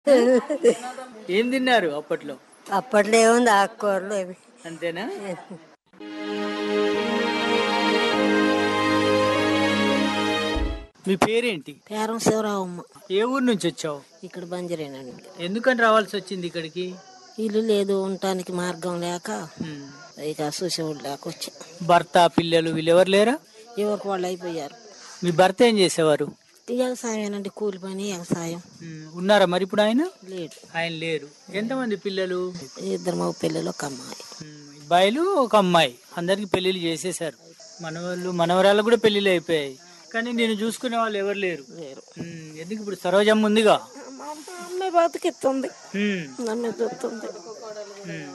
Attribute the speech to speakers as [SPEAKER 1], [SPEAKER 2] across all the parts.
[SPEAKER 1] ఏం తిన్నారు అప్పట్లో
[SPEAKER 2] అప్పట్లో ఏముంది ఆకుకూరలు అవి
[SPEAKER 1] అంతేనా మీ పేరేంటి
[SPEAKER 2] పేరం శివరావమ్మ
[SPEAKER 1] ఏ ఊరు నుంచి వచ్చావు
[SPEAKER 2] ఇక్కడ బంజరేనండి
[SPEAKER 1] ఎందుకని రావాల్సి వచ్చింది ఇక్కడికి
[SPEAKER 2] ఇల్లు లేదు ఉండటానికి మార్గం లేక
[SPEAKER 1] ఉమ్.
[SPEAKER 2] ఇక చూసేవాళ్ళు లేక వచ్చా
[SPEAKER 1] భర్త పిల్లలు వీళ్ళెవరు లేరా
[SPEAKER 2] ఎవరికి వాళ్ళు అయిపోయారు
[SPEAKER 1] మీ భర్త ఏం చేసేవారు
[SPEAKER 2] ఈ వ్యవసాయమేనండి కూలి పని వ్యవసాయం
[SPEAKER 1] ఉమ్. ఉన్నారా మరి ఇప్పుడు ఆయన
[SPEAKER 2] లేడు
[SPEAKER 1] ఆయన లేరు ఎంతమంది పిల్లలు
[SPEAKER 2] ఇద్దరు మగ పిల్లలు ఒక అమ్మాయి
[SPEAKER 1] ఉమ్. అబ్బాయిలు ఒక అమ్మాయి అందరికి పెళ్లిళ్ళు చేసేసారు మనవాళ్ళు మనవరాళ్ళు కూడా పెళ్లిళ్ళు అయిపోయాయి కానీ నేను చూసుకునే వాళ్ళు ఎవరు లేరు
[SPEAKER 2] లేరు
[SPEAKER 1] ఉమ్. ఎందుకు ఇప్పుడు సరోజమ్మ ఉందిగా
[SPEAKER 2] అమ్మాయి బతికిస్తుంది
[SPEAKER 1] ఉమ్.
[SPEAKER 2] నన్ను చూస్తుంది
[SPEAKER 1] ఉమ్.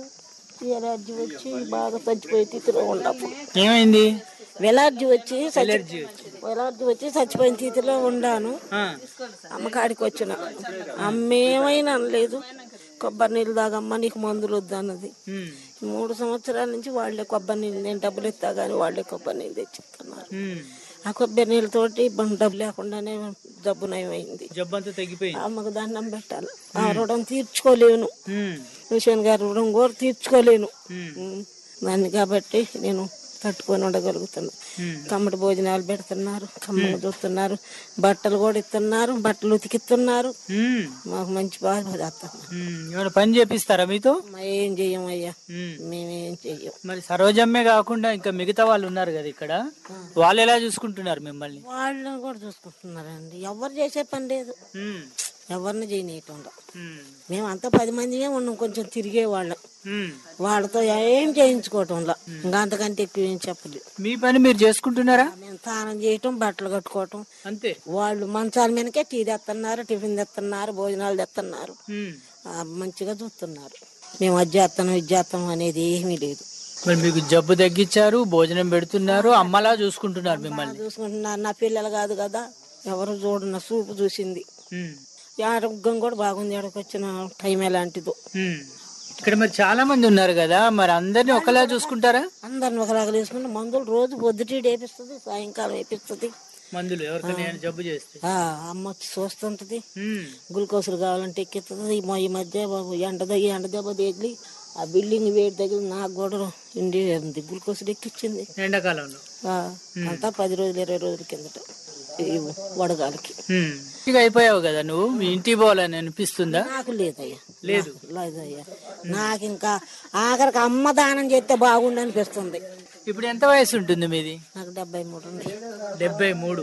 [SPEAKER 2] ఎలర్జీ వచ్చి బాగా చచ్చిపోయి స్థితిలో ఉండప్పుడు
[SPEAKER 1] ఏమైంది
[SPEAKER 2] ఎలర్జీ వచ్చి చచ్చి-
[SPEAKER 1] ఎలర్జీ వచ్చి
[SPEAKER 2] ఎలర్జీ వచ్చి చచ్చిపోయిన స్థితిలో ఉండాను
[SPEAKER 1] ఆ.
[SPEAKER 2] అమ్మకాడికి వచ్చిన అమ్మ ఏమైనా అనలేదు కొబ్బరి నీళ్ళు తాగమ్మ నీకు మందులు వద్దు అన్నది
[SPEAKER 1] ఉమ్.
[SPEAKER 2] మూడు సంవత్సరాల నుంచి వాళ్ళే కొబ్బరి నీళ్ళు నేను డబ్బులు ఇస్తా కానీ వాళ్ళే కొబ్బరి నీళ్ళు తెచ్చిస్తున్నారు
[SPEAKER 1] ఉమ్.
[SPEAKER 2] ఆ కొబ్బరి నీళ్ళతోటి ఇబ్బంది డబ్బు లేకుండానే జబ్బు నయమైంది
[SPEAKER 1] జబ్బంతా తగ్గిపోయింది
[SPEAKER 2] అమ్మకు దండం పెట్టాలి ఆ రుణం తీర్చుకోలేను
[SPEAKER 1] ఉమ్.
[SPEAKER 2] విషయం గారి రుణం కూడా తీర్చుకోలేను
[SPEAKER 1] ఉమ్.
[SPEAKER 2] ఉమ్. దాన్ని కాబట్టి నేను తట్టుకొని ఉండగలుగుతున్నా
[SPEAKER 1] ఉమ్.
[SPEAKER 2] కమ్మటి భోజనాలు పెడుతున్నారు కమ్మలు చూస్తున్నారు బట్టలు కూడా ఇస్తున్నారు బట్టలు ఉతికిస్తున్నారు
[SPEAKER 1] ఉమ్.
[SPEAKER 2] మాకు మంచి బాగా చేస్తాం
[SPEAKER 1] ఉమ్. ఏమైనా పని చేపిస్తారా మీతో
[SPEAKER 2] ఏం చెయ్యం అయ్యా
[SPEAKER 1] ఉమ్.
[SPEAKER 2] మేమేం చెయ్యం
[SPEAKER 1] మరి సరోజమ్మే కాకుండా ఇంకా మిగతా వాళ్ళు ఉన్నారు కదా ఇక్కడ వాళ్ళు ఎలా చూసుకుంటున్నారు మిమ్మల్ని
[SPEAKER 2] వాళ్ళని కూడా చూసుకుంటున్నారండి ఎవరు చేసే పని లేదు
[SPEAKER 1] ఉమ్.
[SPEAKER 2] ఎవరిని చేయనీయటంలో
[SPEAKER 1] ఉమ్.
[SPEAKER 2] మేము అంతా పది మందిమే ఉన్నాం కొంచెం తిరిగే వాళ్ళం
[SPEAKER 1] ఉమ్.
[SPEAKER 2] వాళ్ళతో ఏం చేయించుకోవటంలో ఇంకా అంతకంటే ఎక్కువ ఏం చెప్పలేదు
[SPEAKER 1] మీ పని మీరు చేసుకుంటున్నారా
[SPEAKER 2] మేము స్నానం చేయటం బట్టలు కట్టుకోవటం
[SPEAKER 1] అంతే
[SPEAKER 2] వాళ్ళు మంచాల మీదకే టీ తెస్తున్నారు టిఫిన్ తెస్తున్నారు భోజనాలు తెస్తున్నారు
[SPEAKER 1] ఉమ్.
[SPEAKER 2] ఆ, మంచిగా చూస్తున్నారు మేము అది చేస్తాం ఇది చేస్తాం అనేది ఏమీ లేదు
[SPEAKER 1] మరి మీకు జబ్బు తగ్గించారు భోజనం పెడుతున్నారు అమ్మలా చూసుకుంటున్నారు మిమ్మల్ని
[SPEAKER 2] చూసుకుంటున్నారు నా పిల్లలు కాదు కదా ఎవరు చూడు నా చూపు చూసింది
[SPEAKER 1] ఉమ్.
[SPEAKER 2] ఈ ఆరోగ్యం కూడా బాగుంది ఎక్కడికి వచ్చిన టైం ఎలాంటిదో
[SPEAKER 1] ఉమ్. ఇక్కడ మరి చాలా మంది ఉన్నారు కదా మరి అందరిని ఒకలా చూసుకుంటారా
[SPEAKER 2] అందరిని ఒకలాగా తీసుకుంటే మందులు రోజు పొద్దుటీ వేపిస్తుంది సాయంకాలం వేపిస్తుంది
[SPEAKER 1] మందులు ఎవరికైనా జబ్బు చేస్తే
[SPEAKER 2] ఆ, అమ్మ వచ్చి చూస్తుంటది
[SPEAKER 1] ఉమ్.
[SPEAKER 2] గ్లూకోజులు కావాలంటే ఎక్కిస్తుంది ఈ మ- ఈ మధ్య బాబు ఎండ దగ్గర ఎండ దెబ్బ తగిలి ఆ బిల్డింగ్ వేడి దగ్గర నాకు కూడా ఇండి ఉంది గ్లూకోజులు ఎక్కిచ్చింది
[SPEAKER 1] ఎండాకాలంలో
[SPEAKER 2] ఆ, అంతా పది రోజులు ఇరవై రోజుల కిందట ఈ వడగాలికి
[SPEAKER 1] ఉమ్. ఇక అయిపోయావు కదా నువ్వు మీ ఇంటికి పోవాలని అనిపిస్తుందా
[SPEAKER 2] నాకు లేదయ్యా
[SPEAKER 1] లేదు
[SPEAKER 2] లేదయ్యా నాకు ఇంకా ఆఖరికి అమ్మ దానం చేస్తే బాగుండు అనిపిస్తుంది
[SPEAKER 1] ఇప్పుడు ఎంత వయసు ఉంటుంది మీది
[SPEAKER 2] నాకు డెబ్బై మూడు ఉంది
[SPEAKER 1] డెబ్బై మూడు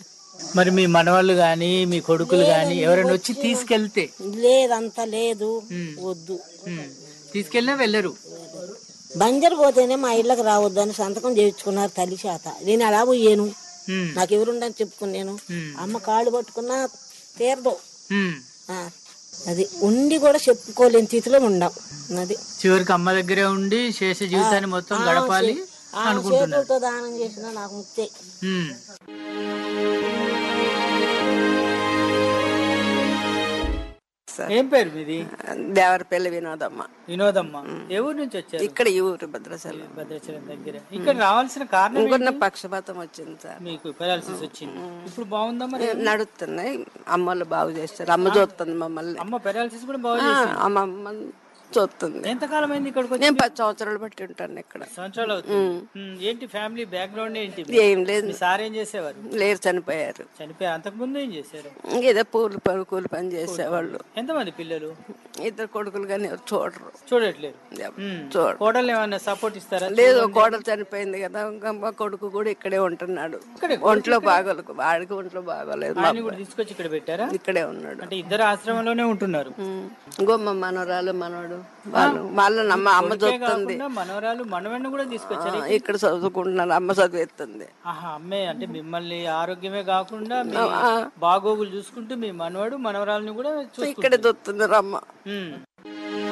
[SPEAKER 1] మరి మీ మనవాళ్ళు గాని మీ కొడుకులు గాని ఎవరైనా వచ్చి తీసుకెళ్తే
[SPEAKER 2] లేదంతా లేదు వద్దు
[SPEAKER 1] ఉమ్. తీసుకెళ్ళినా వెళ్ళరు
[SPEAKER 2] బంజరు పోతేనే మా ఇళ్ళకి రావద్దు అని సంతకం చేయించుకున్నారు తల్లి చేత నేను అలా పోయాను
[SPEAKER 1] ఉమ్.
[SPEAKER 2] నాకు ఎవరుండని చెప్పుకున్నాను
[SPEAKER 1] ఉమ్.
[SPEAKER 2] అమ్మ కాళ్ళు పట్టుకున్నా తీరదు
[SPEAKER 1] ఉమ్.
[SPEAKER 2] ఆ, అది ఉండి కూడా చెప్పుకోలేని స్థితిలో ఉండం అది
[SPEAKER 1] చివరికి అమ్మ దగ్గరే ఉండి శేష జీవితాన్ని మొత్తం గడపాలి
[SPEAKER 2] ఆ
[SPEAKER 1] అనుకుంటున్నారు
[SPEAKER 2] చేతులతో దానం చేసిన నాకు ముక్తే
[SPEAKER 1] ఉమ్. ఏం పేరు మీది
[SPEAKER 3] దేవరపల్లి వినోదమ్మ
[SPEAKER 1] వినోదమ్మ ఏ ఊరు నుంచి వచ్చారు
[SPEAKER 3] ఇక్కడ ఈ ఊరు భద్రాచలం
[SPEAKER 1] భద్రాచలం దగ్గర ఇక్కడ రావాల్సిన కారణం
[SPEAKER 3] ఇంకొన్న పక్షపాతం వచ్చింది సార్
[SPEAKER 1] మీకు పెరాలసిస్ వచ్చింది ఇప్పుడు బాగుందా మరి
[SPEAKER 3] నడుస్తున్నాయి అమ్మలు బాగు చేస్తారు అమ్మ చూస్తుంది మమ్మల్ని
[SPEAKER 1] అమ్మ పెరాలసిస్ కూడా బాగు
[SPEAKER 3] ఆ,
[SPEAKER 1] చేసింది
[SPEAKER 3] అమ్మ అమ్మ చూస్తుంది
[SPEAKER 1] ఎంత కాలం అయింది ఇక్కడికి వచ్చి
[SPEAKER 3] నేను పది సంవత్సరాలు బట్టి ఉంటాను ఇక్కడ
[SPEAKER 1] సంవత్సరాలు అవుతుంది ఉమ్, ఏంటి ఫ్యామిలీ బ్యాక్గ్రౌండ్ ఏంటి
[SPEAKER 3] ఏం లేదు
[SPEAKER 1] మీ సార్ ఏం చేసేవారు
[SPEAKER 3] లేరు చనిపోయారు
[SPEAKER 1] చనిపోయి అంతకు ముందు ఏం చేశారు
[SPEAKER 3] ఇంకేదో పూలు పని కూలి పని చేసేవాళ్ళు
[SPEAKER 1] ఎంతమంది పిల్లలు
[SPEAKER 3] ఇద్దరు కొడుకులు కానీ ఎవరు చూడరు
[SPEAKER 1] చూడట్లేదు ఉమ్.
[SPEAKER 3] చూడరు
[SPEAKER 1] కోడలు ఏమన్నా సపోర్ట్ ఇస్తారా
[SPEAKER 3] లేదు కోడలు చనిపోయింది కదా ఇంకా మా కొడుకు కూడా ఇక్కడే ఉంటున్నాడు ఒంట్లో బాగోలేదు వాడికి ఒంట్లో బాగోలేదు మా
[SPEAKER 1] ఆయన కూడా తీసుకొచ్చి ఇక్కడ పెట్టారా
[SPEAKER 3] ఇక్కడే ఉన్నాడు
[SPEAKER 1] అంటే ఇద్దరు ఆశ్రమంలోనే ఉంటున్నారు
[SPEAKER 3] ఉమ్. ఇంకో మా మనవరాలు మనవడు వాళ్ళు వాళ్ళని అమ్మ అమ్మ చూస్తుంది
[SPEAKER 1] కాకుండా మనవరాలు మనవడిని కూడా తీసుకొచ్చారు
[SPEAKER 3] ఆ, ఇక్కడ చదువుకుంటున్నారు అమ్మ చదివేస్తుంది
[SPEAKER 1] ఆహా అమ్మే అంటే మిమ్మల్ని ఆరోగ్యమే కాకుండా మీ బాగోగులు చూసుకుంటూ మీ మనవడు మనవరాలని కూడా చూసుకుంటారు
[SPEAKER 3] ఇక్కడే చూస్తుంది అమ్మ
[SPEAKER 1] ఉమ్.